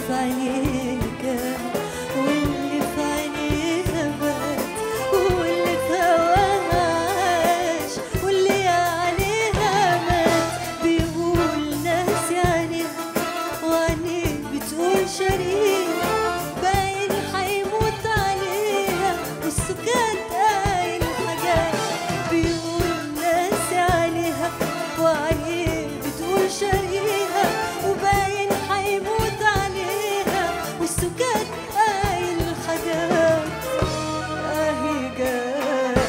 في عينيه كان واللي في عينيه بات واللي في هواها عاش واللي عليها مات بيقول ناس عينيها وعينيه بتقول شريك باين حيموت عليها والسكات قايل حاجات بيقول ناس عليها وعينيه بتقول شريها وباين حيموت عليها والسكات قايل حاجات اهي جات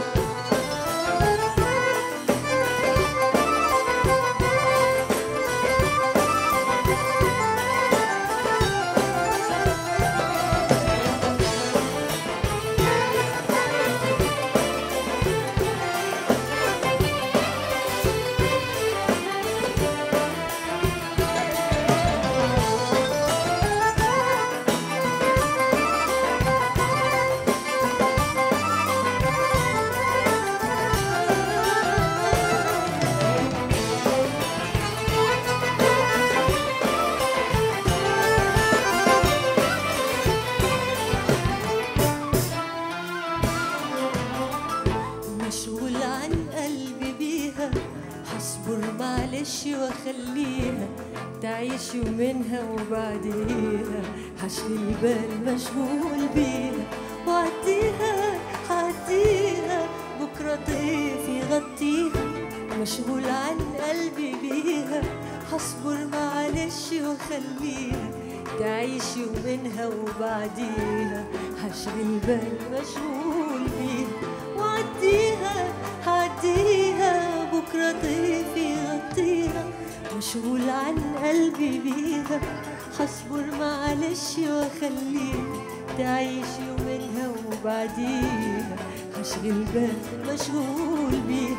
مشغول عن قلبي بيها هصبر معلش واخليها تعيش يومينها وبعديها هشغل بال مشغول بيها وعديها هعديها بكرة ضيف يغطيها مشغول عن قلبي بيها هصبر معلش واخليها تعيش يومينها وبعديها هشغل بال مشغول بيها وعديها هعديها بكرة ضيف يغطيها مشغول عن قلبي بيها هصبر معلش واخليها تعيش يومينها وبعديها هشغل بال مشغول بيها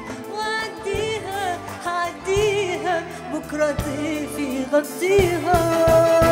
وعديها هعديها بكرة ضيف يغطيها